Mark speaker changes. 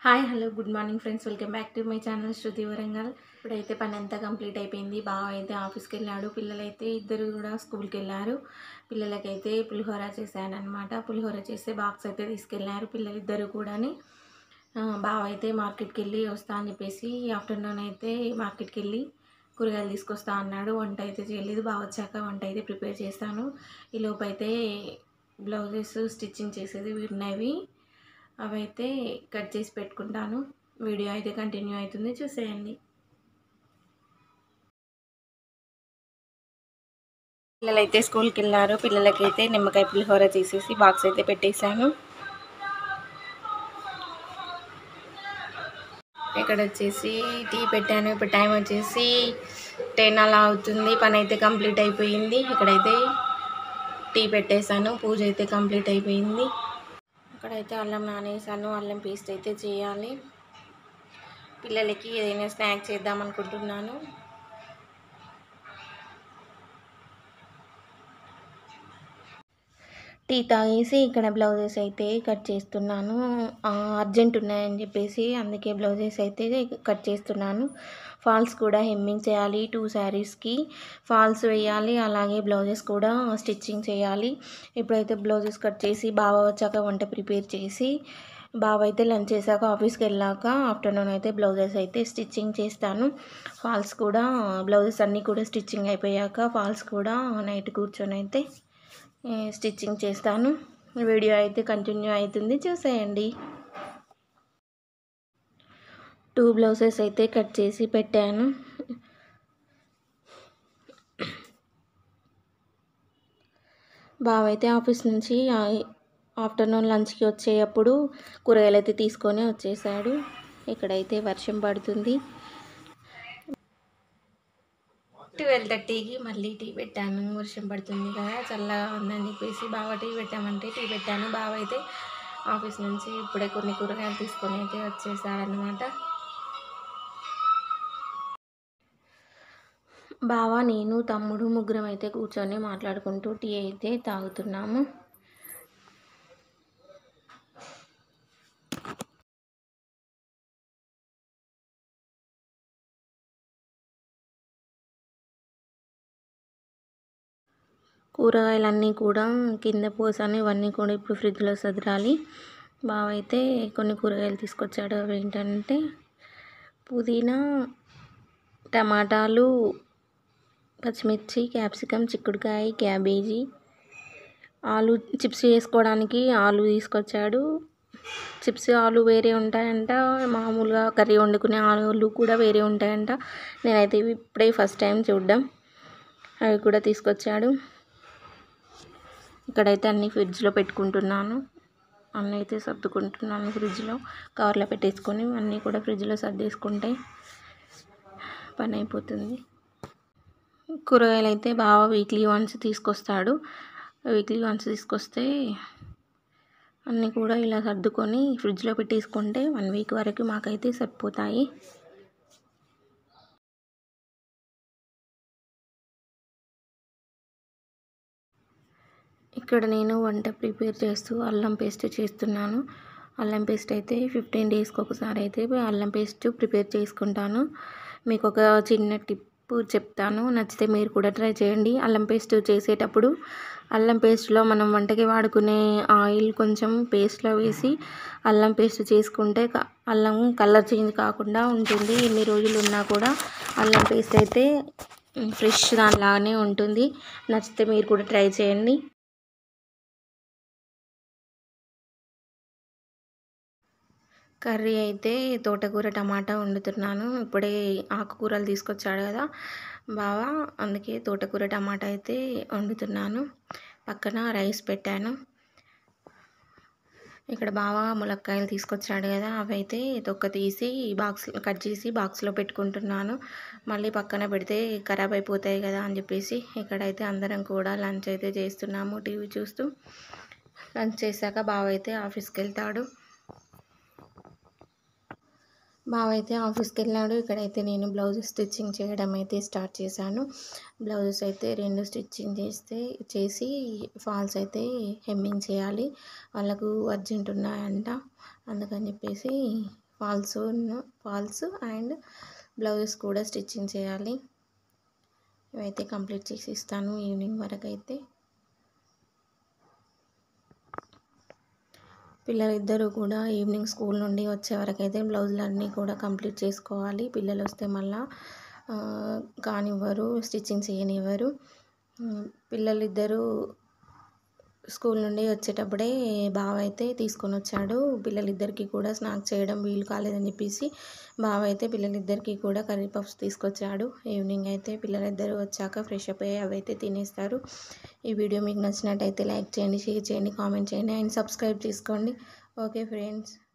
Speaker 1: hi hello good morning friends welcome back to my channel Shruti Warangal ఇప్పుడైతే పని అంతా complete అయిపోయింది బావ అయితే ఆఫీస్కి వెళ్ళాడు పిల్లలైతే ఇద్దరు కూడా స్కూల్కి వెళ్ళారు పిల్లలకైతే పులిహోర చేశాను అనమాట పులిహోర చేస్తే బాక్స్ అయితే తీసుకెళ్ళారు పిల్లలిద్దరు కూడాని ఆ, బావ అయితే మార్కెట్కి వెళ్ళి వస్తా అని చెప్పేసి ఆఫ్టర్నూన్ అయితే మార్కెట్కి వెళ్ళి కూరగాయలు తీసుకొస్తా అన్నాడు వంట అయితే చేయలేదు బావ వచ్చాక వంట అయితే ప్రిపేర్ చేస్తాను ఈ లోపు అయితే బ్లౌజెస్ స్టిచ్చింగ్ చేసేది ఉన్నవి అవైతే కట్ చేసి పెట్టుకుంటాను వీడియో అయితే కంటిన్యూ అవుతుంది చూసేయండి పిల్లలైతే స్కూల్కి వెళ్ళారు పిల్లలకైతే నిమ్మకాయ పులిహోర చేసేసి బాక్స్ అయితే పెట్టేశాను ఇక్కడ వచ్చేసి టీ పెట్టాను ఇప్పుడు టైం వచ్చేసి టెన్ అలా అవుతుంది పని అయితే కంప్లీట్ అయిపోయింది ఇక్కడైతే టీ పెట్టేశాను పూజ అయితే కంప్లీట్ అయిపోయింది ఇక్కడైతే అల్లం నానేసాను అల్లం పేస్ట్ అయితే చేయాలి పిల్లలకి ఏదైనా స్నాక్ చేద్దాం అనుకుంటున్నాను టీ తాగేసి ఇక్కడ బ్లౌజెస్ అయితే కట్ చేస్తున్నాను ఆ, అర్జెంట్ ఉన్నాయని చెప్పేసి అందుకే బ్లౌజెస్ అయితే కట్ చేస్తున్నాను ఫాల్స్ కూడా హెమ్మింగ్ చేయాలి టూ శారీస్కి ఫాల్స్ వేయాలి అలాగే బ్లౌజెస్ కూడా స్టిచ్చింగ్ చేయాలి ఇప్పుడైతే బ్లౌజెస్ కట్ చేసి బావ వచ్చాక వంట ప్రిపేర్ చేసి బావ అయితే లంచ్ చేశాక ఆఫీస్కి వెళ్ళాక ఆఫ్టర్నూన్ అయితే బ్లౌజెస్ అయితే స్టిచ్చింగ్ చేస్తాను ఫాల్స్ కూడా బ్లౌజెస్ అన్నీ కూడా స్టిచ్చింగ్ అయిపోయాక ఫాల్స్ కూడా నైట్ కూర్చొని అయితే ఏ, స్టిచ్చింగ్ చేస్తాను వీడియో అయితే కంటిన్యూ అవుతుంది చూసేయండి టూ బ్లౌజెస్ అయితే కట్ చేసి పెట్టాను బావ అయితే ఆఫీస్ నుంచి ఆ- ఆఫ్టర్నూన్ లంచ్కి వచ్చేటప్పుడు కూరగాయలు అయితే తీసుకొని వచ్చేసాడు ఇక్కడైతే వర్షం పడుతుంది ట్వెల్వ్ థర్టీకి మళ్ళీ టీ పెట్టాను వర్షం పడుతుంది కదా చల్లగా ఉందని చెప్పేసి బావ టీ పెట్టామంటే టీ పెట్టాను బావ అయితే ఆఫీస్ నుంచి ఇప్పుడే కొన్ని కూరగాయలు తీసుకొని అయితే వచ్చేసాడనమాట బావ నేను తమ్ముడు ముగ్గురం అయితే కూర్చొని మాట్లాడుకుంటూ టీ అయితే తాగుతున్నాము కూరగాయలన్నీ కూడా కింద పోసాను ఇవన్నీ కూడా ఇప్పుడు ఫ్రిడ్జ్లో సదరాలి బావ అయితే కొన్ని కూరగాయలు తీసుకొచ్చాడు అవి ఏంటంటే పుదీనా టమాటాలు పచ్చిమిర్చి క్యాప్సికమ్ చిక్కుడుకాయ క్యాబేజీ ఆలు చిప్స్ చేసుకోవడానికి ఆలు తీసుకొచ్చాడు చిప్స్ ఆలు వేరే ఉంటాయంట మామూలుగా కర్రీ వండుకునే ఆలు కూడా వేరే ఉంటాయంట నేనైతే ఇవి ఇప్పుడే ఫస్ట్ టైం చూడడం అవి కూడా తీసుకొచ్చాడు ఇక్కడైతే అన్ని ఫ్రిడ్జ్లో పెట్టుకుంటున్నాను అన్నీ అయితే సర్దుకుంటున్నాను ఫ్రిడ్జ్లో కవర్లో పెట్టేసుకొని అన్నీ కూడా ఫ్రిడ్జ్లో సర్దేసుకుంటే పని అయిపోతుంది కూరగాయలు అయితే బాగా వీక్లీ వన్స్ తీసుకొస్తాడు వీక్లీ వన్స్ తీసుకొస్తే అన్నీ కూడా ఇలా సర్దుకొని ఫ్రిడ్జ్లో పెట్టేసుకుంటే వన్ వీక్ వరకు మాకైతే సరిపోతాయి ఇక్కడ నేను వంట ప్రిపేర్ చేస్తూ అల్లం పేస్ట్ చేస్తున్నాను అల్లం పేస్ట్ అయితే ఫిఫ్టీన్ డేస్కి ఒకసారి అయితే అల్లం పేస్ట్ ప్రిపేర్ చేసుకుంటాను మీకు ఒక చిన్న టిప్ చెప్తాను నచ్చితే మీరు కూడా ట్రై చేయండి అల్లం పేస్ట్ చేసేటప్పుడు అల్లం పేస్ట్లో మనం వంటకి వాడుకునే ఆయిల్ కొంచెం పేస్ట్లో వేసి అల్లం పేస్ట్ చేసుకుంటే క- అల్లం కలర్ చేంజ్ కాకుండా ఉంటుంది ఎన్ని రోజులు ఉన్నా కూడా అల్లం పేస్ట్ అయితే ఫ్రెష్ దానిలాగానే ఉంటుంది నచ్చితే మీరు కూడా ట్రై చేయండి కర్రీ అయితే తోటకూర టమాటా వండుతున్నాను ఇప్పుడే ఆకుకూరలు తీసుకొచ్చాడు కదా బావా అందుకే తోటకూర టమాటా అయితే వండుతున్నాను పక్కన రైస్ పెట్టాను ఇక్కడ బావ ములక్కాయలు తీసుకొచ్చాడు కదా అవి అయితే తొక్క తీసి బాక్స్ కట్ చేసి బాక్స్లో పెట్టుకుంటున్నాను మళ్ళీ పక్కన పెడితే ఖరాబ్ అయిపోతాయి కదా అని చెప్పేసి ఇక్కడైతే అందరం కూడా లంచ్ అయితే చేస్తున్నాము టీవీ చూస్తూ లంచ్ చేశాక బావ అయితే ఆఫీస్కి వెళ్తాడు బావ అయితే ఆఫీస్కి వెళ్ళాడు ఇక్కడైతే నేను బ్లౌజ్ స్టిచ్చింగ్ చేయడం అయితే స్టార్ట్ చేశాను బ్లౌజెస్ అయితే రెండు స్టిచ్చింగ్ చేస్తే చేసి ఫాల్స్ అయితే హెమ్మింగ్ చేయాలి వాళ్ళకు అర్జెంట్ ఉన్నాయంట అందుకని చెప్పేసి ఫాల్స్ ఫాల్స్ అండ్ బ్లౌజెస్ కూడా స్టిచ్చింగ్ చేయాలి ఇవైతే కంప్లీట్ చేసి ఇస్తాను ఈవినింగ్ వరకు అయితే పిల్లలిద్దరూ కూడా ఈవినింగ్ స్కూల్ నుండి వచ్చే వరకు అయితే బ్లౌజులన్నీ కూడా కంప్లీట్ చేసుకోవాలి పిల్లలు వస్తే మళ్ళా కానివ్వరు స్టిచ్చింగ్ చేయనివ్వరు పిల్లలిద్దరూ స్కూల్ నుండి వచ్చేటప్పుడే బావ అయితే తీసుకొని వచ్చాడు పిల్లలిద్దరికి కూడా స్నాక్స్ చేయడం వీలు కాలేదని చెప్పేసి బావ అయితే పిల్లలిద్దరికి కూడా కర్రీ పఫ్స్ తీసుకొచ్చాడు ఈవినింగ్ అయితే పిల్లలిద్దరూ వచ్చాక ఫ్రెష్ అప్ అయ్యి అవైతే తినేస్తారు ఈ వీడియో మీకు నచ్చినట్టయితే లైక్ చేయండి షేర్ చేయండి కామెంట్ చేయండి అండ్ సబ్స్క్రైబ్ చేసుకోండి ఓకే ఫ్రెండ్స్